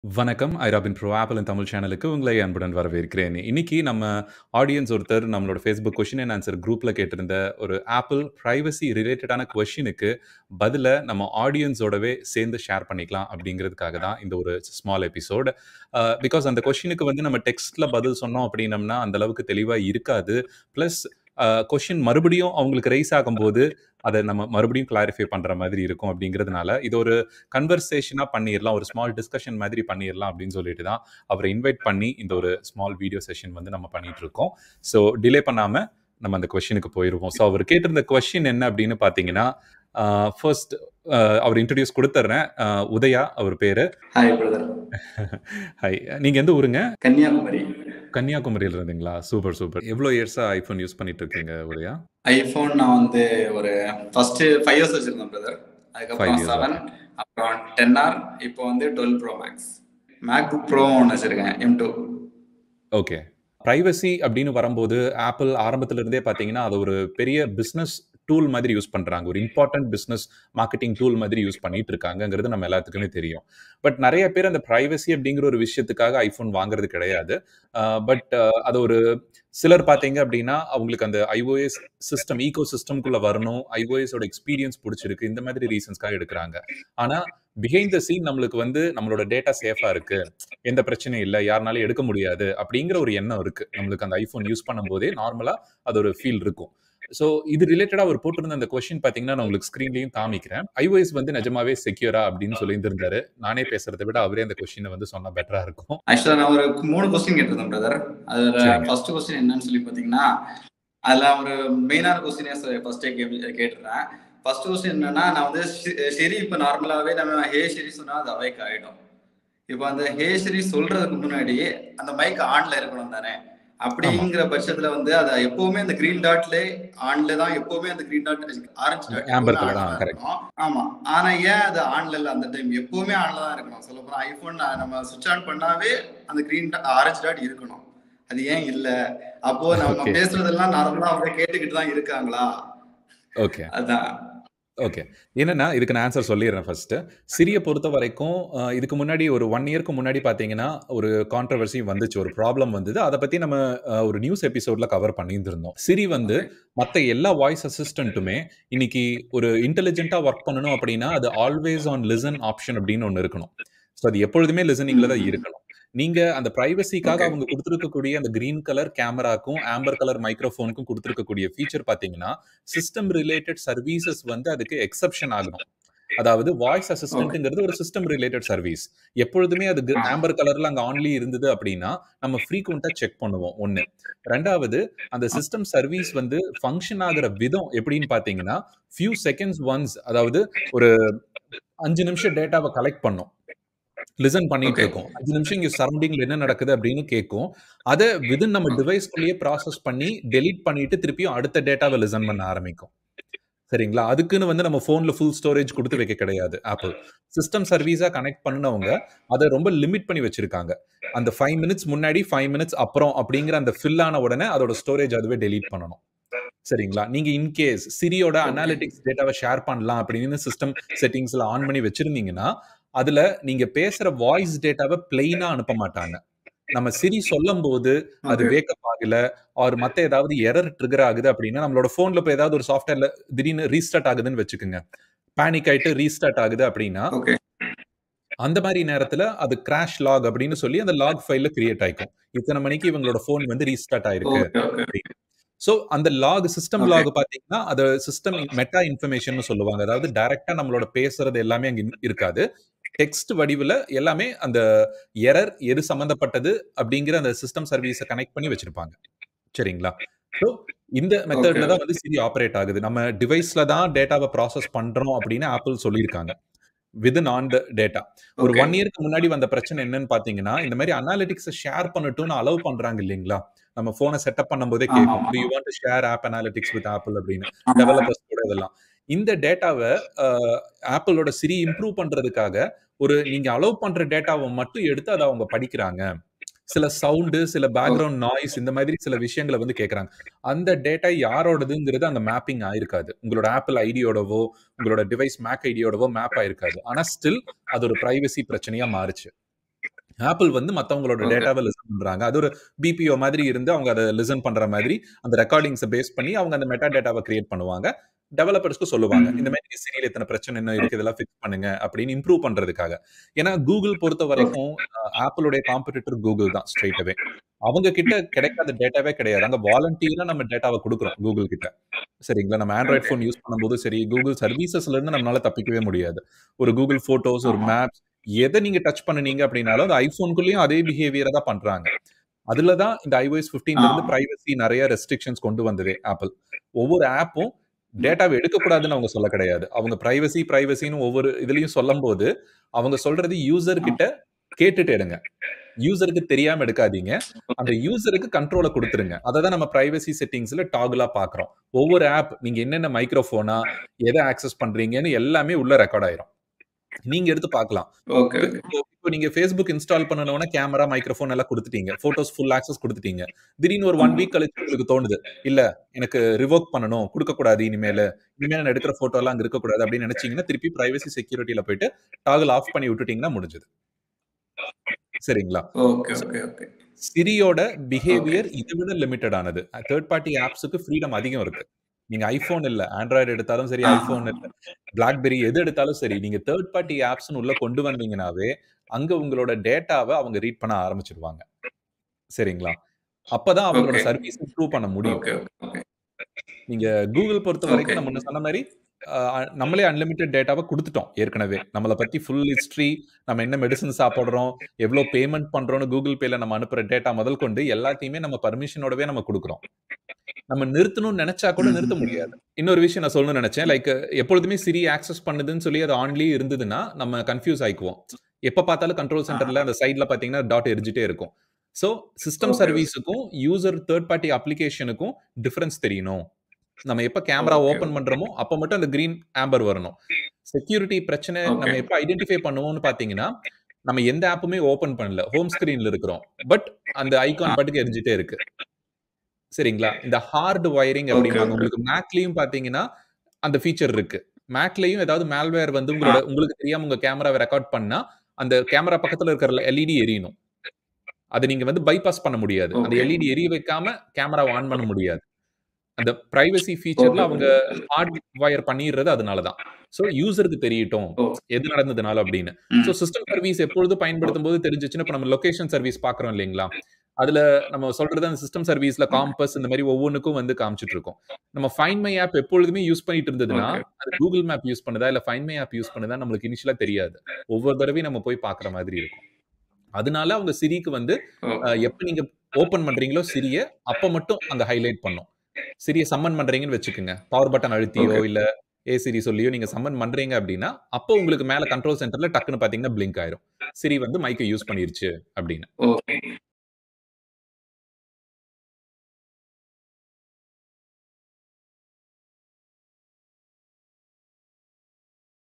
வணக்கம். I Robin bro Apple in Tamil சேனலுக்கு உங்களை அன்புடன் வரவேற்கிறேன். இன்னைக்கு நம்ம ஆடியன்ஸ் ஒருத்தர் நம்மளோட Facebook கொஸ்டின் அண்ட் ஆன்சர் குரூப்ல கேட்டிருந்த ஒரு ஆப்பிள் பிரைவசி ரிலேட்டடான கொஸ்டினுக்கு பதில நம்ம ஆடியன்ஸோடவே சேர்ந்து ஷேர் பண்ணிக்கலாம் அப்படிங்கிறதுக்காக தான் இந்த ஒரு ஸ்மால் எபிசோட். அ பிகாஸ் அந்த கொஸ்டினுக்கு வந்து நம்ம டெக்ஸ்ட்ல பதில் சொன்னோம் அப்படின்னம்னா, அந்த அளவுக்கு தெளிவா இருக்காது. பிளஸ் அ கொஸ்டின் மறுபடியும் அவங்களுக்கு ரைஸ் ஆகும்போது, அத நம்ம மறுபடியும் கிளாரிஃபை பண்ற மாதிரி இருக்கும் அப்படிங்கிறதுனால, இது ஒரு கன்வர்சேஷனா பண்ணிறலாம். ஒரு ஸ்மால் டிஸ்கஷன் மாதிரி பண்ணிறலாம் அப்படின்னு சொல்லிட்டு தான் அவர இன்வைட் பண்ணி இந்த ஒரு ஸ்மால் வீடியோ செஷன் வந்து நம்ம பண்ணிட்டு இருக்கோம். ஸோ டிலே பண்ணாம நம்ம அந்த கொஸ்டினுக்கு போயிருவோம். ஸோ அவர் கேட்டிருந்த கொஸ்டின் என்ன அப்படின்னு பார்த்தீங்கன்னா, அ ஃபர்ஸ்ட் அ அவர் இன்ட்ரோடியூஸ் குடுத்துர்றேன். அ உதயா அவர் பேரு. Hi brother. ஹாய். நீங்க எந்த ஊருங்க? கன்னியாகுமரி. கன்னியாகுமரியில இருந்துங்களா? Super, super. எவ்வளோ இயர்ஸா ஐஃபோன் யூஸ் பண்ணிட்டு இருக்கீங்க உதயா? ஐஃபோன் நான் வந்து ஒரு ஃபர்ஸ்ட் 5 இயர்ஸ் வச்சிருந்தேன் பிரதர். 5 அதுக்கப்புறம் இயர்ஸ் 7 ஓகே. அப்புறம் 10R இப்போ வந்து 12 ப்ரோ மேக்ஸ். மேக்புக் ப்ரோ ஒன்னு வச்சிருக்கேன். M2. ஓகே. பிரைவசி அப்படின்னு வரும்போது, ஆப்பிள் ஆரம்பத்துல இருந்தே பார்த்தீங்கன்னா, அத ஒரு பெரிய பிசினஸ் டூல் மாதிரி யூஸ் பண்றாங்க. ஒரு இம்பார்ட்டன்ட் பிசினஸ் மார்க்கெட்டிங் டூல் மாதிரி யூஸ் பண்ணிட்டு இருக்காங்கங்கிறது நம்ம எல்லாத்துக்குமே தெரியும். பட் நெறைய பேர் அந்த பிரைவசி அப்படிங்கிற ஒரு விஷயத்துக்காக ஐஃபோன் வாங்குறது கிடையாது. அ பட் அத ஒரு சிலர் பார்த்தீங்க அப்படின்னா, அவங்களுக்கு அந்த iOS சிஸ்டம் ஈக்கோ சிஸ்டம்க்குள்ள வரணும். iOS ஓட எக்ஸ்பீரியன்ஸ் புடிச்சிருக்கு. இந்த மாதிரி ரீசன்ஸ்க்காக எடுக்குறாங்க. ஆனா, பிஹைண்ட் த சீன் நம்மளுக்கு வந்து நம்மளோட டேட்டா சேஃபா இருக்கு. எந்த பிரச்சனையும் இல்ல. யாருனாலயும் எடுக்க முடியாது. அப்படிங்கிற ஒரு எண்ணம் இருக்கு. நம்மளுக்கு அந்த ஐஃபோன் யூஸ் பண்ணும்போதே நார்மலா அது ஒரு ஃபீல் இருக்கும். ஸோ இது ரிலேட்டடா அவர் போட்டிருந்த அந்த கொஸ்டின் பார்த்தீங்கன்னா, நான் உங்களுக்கு ஸ்க்ரீன்லயும் காமிக்கிறேன். iOS வந்து நிஜமாவே செக்யூரா அப்படின்னு சொல்லியிருந்திருந்தாரு. நானே பேசுறத விட அவரே அந்த கொஸ்டின வந்து சொன்னா பெட்டரா இருக்கும். ஆக்சுவலா நான் ஒரு 3 கொஸ்டின் கேட்டிருந்தேன் பிரதர். அதுல சரிங்க. ஃபர்ஸ்ட் கொஸ்டின் என்னன்னு சொல்லி பார்த்தீங்கன்னா, அதுல ஒரு மெயினான கொஸ்டினே ஃபர்ஸ்ட்டே கே கேட்டுறேன். ஃபர்ஸ்ட் கொஸ்டின் என்னன்னா, நான் வந்து ஷி ஷிரி இப்ப நார்மலாவே நம்ம ஹே ஷிரி சொன்னா அது அவேக் ஆயிடும். இப்ப அந்த ஹே ஷிரி சொல்றதுக்கு முன்னாடி அந்த மைக் ஆன்ல இருக்கணும் தானே? ஆமா. அப்படிங்கிற பட்சத்துல வந்து அத எப்பவுமே அந்த கிரீன் டாட்ல ஆன்ல தான் எப்பவுமே அந்த கிரீன் டாட் ஆரஞ்சு அந்த டாட் ஆம்பர் எப்பவுமே கலர். ஆன்ல ஆ தான் கரெக்ட். இருக்கணும். ஆமா. ஆனா ஏன் அது ஆன்ல இல்ல அந்த டைம்? எப்பவுமே ஆன்ல தான் இருக்கணும். சொல்லப்போனா ஐஃபோன் நம்ம ஸ்விட்ச் ஆன் பண்ணாவே அந்த கிரீன் ஆரஞ்சு டாட் இருக்கணும். அது ஏன் இல்ல? அப்போ நம்ம ஓகே. பேசுறதெல்லாம் நார்மலா அவங்க கேட்டுக்கிட்டு தான் இருக்காங்களா? ஓகே. அதான். ஓகே. என்னன்னா, இதுக்கு நான் ஆன்சர் சொல்லிர்றேன் ஃபர்ஸ்ட்டு. சிரிய பொறுத்தவரைக்கும் அ இதுக்கு முன்னாடி ஒரு 1 இயர்க்கு முன்னாடி பார்த்தீங்கன்னா, ஒரு கான்ட்ரோவர்சி வந்துச்சு. ஒரு ப்ராப்ளம் வந்தது. அத பத்தி நம்ம அ ஒரு நியூஸ் எபிசோட்ல கவர் பண்ணியிருந்திருந்தோம். சிரி வந்து ஓகே. மத்த எல்லா வாய்ஸ் அசிஸ்டன்ட்டுமே இன்னைக்கு ஒரு இன்டெலிஜென்ட்டா வொர்க் பண்ணணும் அப்படின்னா, அது ஆல்வேஸ் ஆன் லிசன் ஆப்ஷன் அப்படின்னு ஒண்ணு இருக்கணும். ஸோ அது எப்பொழுதுமே லிசனிங்ல தான் ம். இருக்கணும். நீங்க அந்த பிரைவசிக்காக ஓகே. அவங்க குடுத்திருக்கக்கூடிய அந்த கிரீன் கலர் கேமராக்கும், ஆம்பர் கலர் மைக்ரோஃபோனுக்கும் குடுத்திருக்கக்கூடிய ஃபீச்சர் பார்த்தீங்கன்னா, சிஸ்டம் ரிலேட்டட் சர்வீசஸ் வந்து அதுக்கு எக்செப்ஷன் ஆகணும். அதாவது வாய்ஸ் ஓகே. அசிஸ்டன்ட்ங்கிறது ஒரு சிஸ்டம் ரிலேட்டட் சர்வீஸ். எப்பொழுதுமே அது க் ஆ. ஆம்பர் கலர்ல அங்க ஆன்லயே இருந்தது அப்படின்னா, நம்ம ஃப்ரீக்வென்ட்டா செக் பண்ணுவோம் 1. 2வது அந்த ஆ. சிஸ்டம் சர்வீஸ் வந்து ஃபங்ஷன் ஆகுற விதம் எப்படின்னு பார்த்தீங்கன்னா, ஃபியூ செகண்ட்ஸ் ஒன்ஸ் அதாவது ஒரு 5 நிமிஷம் டேட்டாவ கலெக்ட் பண்ணும். லிசன் பண்ணிட்டு ஓகே. இருக்கும். 5 நிமிஷம் இங்க சரவுண்டிங்ல என்ன நடக்குது அப்படின்னு கேட்கும். அத வித்தின் நம்ம ஆ. டிவைஸ்க்குள்ளேயே ப்ராசஸ் பண்ணி, டெலீட் பண்ணிட்டு திருப்பியும் அடுத்த டேட்டாவ லிசன் பண்ண ஆரம்பிக்கும். சரிங்களா? அதுக்குன்னு வந்து நம்ம ஃபோன்ல ஃபுல் ஸ்டோரேஜ் குடுத்து வைக்க கிடையாது ஆப்பிள். சிஸ்டம் சர்வீஸா கனெக்ட் பண்ணுனவங்க, அத ரொம்ப லிமிட் பண்ணி வச்சிருக்காங்க. அந்த 5 மினிட்ஸ் முன்னாடி, 5 மினிட்ஸ் அப்புறம் அப்படிங்கிற அந்த ஃபில் ஆன உடனே அதோட ஸ்டோரேஜ் அதுவே டெலீட் பண்ணணும். சரிங்களா? நீங்க இன் கேஸ் சிரியோட ஓகே. அனாலிட்டிக்ஸ் டேட்டாவ ஷேர் பண்ணலாம் அப்படின்னு சிஸ்டம் செட்டிங்ஸ்ல ஆன் பண்ணி வச்சிருந்தீங்கன்னா, அதுல நீங்க பேசுற வாய்ஸ் டேட்டாவ பிளெயினா அனுப்ப மாட்டாங்க. நம்ம சிரி சொல்லும்போது அது ஓகே. வேக்கப் ஆகல, ஆர் மத்த ஏதாவது எரர் ட்ரிகர் ஆகுது அப்படின்னா, நம்மளோட ஃபோன்ல இப்ப ஏதாவது ஒரு சாஃப்ட்வேர்ல திடீர்னு ரீஸ்டார்ட் ஆகுதுன்னு வச்சுக்கங்க. பேனிக் ஆயிட்டு ரீஸ்டார்ட் ஆகுது அப்படின்னா ஓகே. அந்த மாரி நேரத்துல அது கிராஷ் லாக் அப்படின்னு சொல்லி அந்த லாக் ஃபைல்ல கிரியேட் ஆயிக்கும். இத்தன மணிக்கு இவங்களோட ஃபோன் வந்து ரீஸ்டார்ட் ஆயிருக்கு ஓகே, ஓகே. அப்படின்னு. ஸோ அந்த லாக் சிஸ்டம் ஓகே. லாக் பார்த்தீங்கன்னா, அத சிஸ்டம் மெட்டா இன்ஃபர்மேஷன்னு சொல்லுவாங்க. அதாவது டைரக்ட்டா நம்மளோட பேசுறது எல்லாமே அங்க இருக்காது. டெக்ஸ்ட் வடிவில எல்லாமே அந்த எரர் எது சம்மந்தப்பட்டது அப்படிங்கிற அந்த சிஸ்டம் சர்வீஸ கனெக்ட் பண்ணி வச்சிருப்பாங்க. சரிங்களா? ஸோ இந்த ஓகே, மெத்தட்ல தான் ஓகே. வந்து சிரி ஆப்பரேட் ஆகுது. நம்ம டிவைஸ்ல தான் டேட்டாவ ப்ராசஸ் பண்றோம் அப்படின்னு ஆப்பிள் சொல்லியிருக்காங்க. Within on the data. ஒரு ஓகே. 1 இயர்க்கு முன்னாடி வந்த பிரச்சனை என்னன்னு பார்த்தீங்கன்னா, இந்த மாரி அனாலிட்டிக்ஸ ஷேர் பண்ணட்டும்னு அலோவ் பண்றாங்க இல்லீங்களா? நம்ம ஃபோன செட்டப் பண்ணும்போதே கேட்கும். ஆமாமா. "Do you want to share app analytics with Apple" அப்படின்னு. ஆமா. டெவலப்பர்ஸ் கூட இதெல்லாம். இந்த டேட்டாவ அ ஆப்பிளோட சிரி இம்ப்ரூவ் பண்றதுக்காக, ஒரு நீங்க அலோவ் பண்ற டேட்டாவ மட்டும் எடுத்து அத அவங்க படிக்கிறாங்க. சில சவுண்டு, சில ஓ பேக்கிரவுண்ட் நாய்ஸ் இந்த மாதிரி சில விஷயங்கள வந்து கேட்கறாங்க. அந்த டேட்டா யாரோடதுங்கிறது அங்க மேப்பிங் ஆயிருக்காது. உங்களோட ஆப்பிள் ஐடியோடவோ, உங்களோட டிவைஸ் மேக் ஐடியோடவோ மேப் ஆயிருக்காது. ஆனா ஸ்டில் அது ஒரு பிரைவசி பிரச்சனையா மாறுச்சு. ஆப்பிள் வந்து மத்தவங்களோட Okay. டேட்டாவை லிசன் பண்றாங்க அது ஒரு பிபிஓ மாதிரி இருந்து அவங்க அதை லிசன் பண்ற மாதிரி அந்த ரெக்கார்டிங்ஸை பேஸ் பண்ணி அவங்க அந்த மெட்டா டேட்டாவை கிரியேட் பண்ணுவாங்க டெவலப்பர்ஸ்க்கு சொல்லுவாங்க ம். இந்த மாதிரி சிரியில இத்தனை பிரச்சனை என்ன இருக்கு இதெல்லாம் ஃபிக்ஸ் பண்ணுங்க அப்படின்னு இம்ப்ரூவ் பண்றதுக்காக ஏன்னா கூகுள் பொறுத்த வரைக்கும் ஆப்பிளுடைய காம்படிட்டர் கூகுள் தான் ஸ்ட்ரைட்டாவே அவங்க கிட்ட கிடைக்காத டேட்டாவே கிடையாது அங்க வாலண்டியரா நம்ம டேட்டாவை கொடுக்குறோம் கூகுள் கிட்ட சரிங்களா நம்ம ஆண்ட்ராய்ட் ஃபோன் யூஸ் பண்ணும்போது சரி கூகுள் சர்வீசஸ்ல இருந்து நம்மளால தப்பிக்கவே முடியாது ஒரு கூகுள் போட்டோஸ் ஒரு ஆமா. மேப்ஸ் எதை நீங்க டச் பண்ணுனீங்க அப்படின்னாலும் அந்த ஐபோனுக்குள்ளேயும் அதே பிஹேவியரை தான் பண்றாங்க அதுல தான் இந்த iOS 15 இருந்து ஆ. பிரைவசி நிறைய ரெஸ்ட்ரிக்ஷன்ஸ் கொண்டு வந்ததே ஆப்பிள் ஒவ்வொரு ஆப்பும் டேட்டாவை எடுக்கக்கூடாதுன்னு அவங்க சொல்ல கிடையாது அவங்க பிரைவசி பிரைவசின்னு ஒவ்வொரு இதுலயும் சொல்லும் போது அவங்க சொல்றது யூசர் கிட்ட கேட்டுட்டு எடுங்க யூசருக்கு தெரியாம எடுக்காதீங்க அந்த யூசருக்கு கண்ட்ரோலை கொடுத்துருங்க அதை தான் நம்ம பிரைவசி செட்டிங்ஸ்ல டாகுலா பாக்குறோம் ஒவ்வொரு ஆப் நீங்க என்னென்ன மைக்ரோஃபோனா எதை ஆக்சஸ் பண்றீங்கன்னு எல்லாமே உள்ள ரெக்கார்ட் ஆயிரும் நீங்க எடுத்து பார்க்கலாம் ஓகே ஓகே இப்போ இப்போ நீங்க ஃபேஸ்புக் இன்ஸ்டால் பண்ணணும்னா கேமரா மைக்ரோஃபோன் எல்லாம் கொடுத்துட்டீங்க போட்டோஸ் ஃபுல் ஆக்சஸ் கொடுத்துட்டீங்க திடீர்னு ஒரு ஒன் வீக் கழிச்சு உங்களுக்கு தோணுது இல்ல எனக்கு ரிவோக் பண்ணணும் கொடுக்க கூடாது இனிமேல் இனிமேல் நான் எடுக்கிற போட்டோ எல்லாம் அங்க இருக்கக்கூடாது அப்படின்னு நினைச்சீங்கன்னா திருப்பி பிரைவசி செக்யூரிட்டியில போயிட்டு டாகல் ஆஃப் பண்ணி விட்டுட்டீங்கன்னா முடிஞ்சது சரிங்களா ஓகே ஓகே ஓகே சிரியோட பிஹேவியர் இதை விட லிமிட்டட் ஆனது தேர்ட் பார்ட்டி ஆப்ஸுக்கு ஃப்ரீடம் அதிகம் இருக்கு நீங்க ஐபோன் இல்ல ஆண்ட்ராய்டு எடுத்தாலும் சரி ஆ. ஐபோன் இல்ல பிளாக்பெரி எது எடுத்தாலும் சரி நீங்க தேர்ட் பார்ட்டி ஆப்ஸ்னு உள்ள கொண்டு வந்தீங்கன்னாவே அங்க உங்களோட டேட்டாவை அவங்க ரீட் பண்ண ஆரம்பிச்சிடுவாங்க சரிங்களா அப்பதான் அவங்களோட Okay. சர்வீஸ் இம்ப்ரூவ் பண்ண முடியும் ஓகே ஓகே நீங்க கூகுள் பொறுத்த வரைக்கும் Okay. நம்ம முன்ன சொன்ன மாதிரி அஹ், நம்மளே அன்லிமிட்டெட் டேட்டாவை கொடுத்துட்டோம் ஏற்கனவே நம்மளை பத்தி ஃபுல் ஹிஸ்டரி நம்ம என்ன மெடிசன் சாப்பிடுறோம் எவ்வளவு பேமெண்ட் பண்றோம்னு கூகுள் பேல நம்ம அனுப்புற டேட்டா முதல் கொண்டு எல்லாத்தையுமே நம்ம பர்மிஷனோடவே நம்ம கொடுக்குறோம் நம்ம நிறுத்தணும்னு நினைச்சா கூட நிறுத்த முடியாது இன்னொரு விஷயம் நான் சொல்லணும்னு நினைச்சேன் லைக் எப்பொழுதுமே சிரி ஆக்சஸ் பண்ணுதுன்னு சொல்லி அது ஆன்லயே இருந்ததுன்னா நம்ம கன்ஃபியூஸ் ஆயிக்குவோம் எப்ப பார்த்தாலும் கண்ட்ரோல் சென்டர்ல அந்த சைட்ல பாத்தீங்கன்னா டாட் எரிஞ்சிட்டே இருக்கும் ஸோ சிஸ்டம் Okay. சர்வீஸுக்கும் யூசர் தேர்ட் பார்ட்டி அப்ளிகேஷனுக்கும் டிஃபரன்ஸ் தெரியணும் நம்ம எப்ப கேமரா Okay. ஓபன் பண்றோமோ அப்ப மட்டும் அந்த கிரீன் ஆம்பர் வரணும் செக்யூரிட்டி பிரச்சனை Okay. நம்ம எப்ப ஐடென்டிஃபை பண்ணுவோம்னு பாத்தீங்கன்னா நம்ம எந்த ஆப்புமே ஓபன் பண்ணல ஹோம் ஸ்கிரீன்ல இருக்கிறோம் பட் அந்த ஐகான் பாட்டுக்கு எரிஞ்சிட்டே இருக்கு சரிங்களா இந்த ஹார்ட் வயரிங் Okay, அப்படின்னா okay. உங்களுக்கு மேக்லயும் பாத்தீங்கன்னா அந்த ஃபீச்சர் இருக்கு மேக்லயும் ஏதாவது மேல்வேர் வந்து உங்களோட உங்களுக்கு தெரியாம உங்க கேமராவை ரெக்கார்ட் பண்ணா அந்த கேமரா பக்கத்துல இருக்கிற எல்இடி எரியணும் அதை நீங்க வந்து பைபாஸ் பண்ண முடியாது அந்த Okay. எல்இடி எரிய வைக்காம கேமரா ஆன் பண்ண முடியாது அந்த பிரைவசி ஃபீச்சர்ல Okay. அவங்க ஹார்ட் வயர் பண்ணிடுறது அதனாலதான் சோ யூசருக்கு தெரியட்டும் ஓ. எது நடந்ததுனால அப்படின்னு ம். சோ சிஸ்டம் சர்வீஸ் எப்பொழுது பயன்படுத்தும் போது தெரிஞ்சிச்சுன்னா இப்ப நம்ம லொகேஷன் சர்வீஸ் பாக்குறோம் இல்லைங்களா அதுல நம்ம சொல்றது அந்த சிஸ்டம் சர்வீஸ்ல காம்பஸ் இந்த மாதிரி ஒவ்வொன்றுக்கும் வந்து காமிச்சிட்டு இருக்கோம் நம்ம ஃபைன் மை ஆப் எப்பொழுதுமே யூஸ் பண்ணிட்டு இருந்ததுன்னா Okay. அது கூகுள் மேப் யூஸ் பண்ணுதா இல்ல ஃபைன் மை ஆப் யூஸ் பண்ணுதா நம்மளுக்கு இனிஷியலா தெரியாது ஒவ்வொரு தடவையும் நம்ம போய் பாக்குற மாதிரி இருக்கும் அதனால அவங்க சிரிக்கு வந்து Okay. அஹ், எப்ப நீங்க ஓபன் பண்றீங்களோ சிரிய அப்ப மட்டும் அங்க ஹைலைட் பண்ணும் சிரிய சம்மன் பண்றீங்கன்னு வச்சுக்கோங்க பவர் பட்டன் அழுத்தியோ Okay. இல்ல ஏ சிரி சொல்லியோ நீங்க சம்மன் பண்றீங்க அப்படின்னா அப்போ உங்களுக்கு மேல கண்ட்ரோல் சென்டர்ல டக்குன்னு பாத்தீங்கன்னா பிளிங்க் ஆயிரும் சிரி வந்து மைக்கை யூஸ் பண்ணிருச்சு அப்படின்னு ஓகே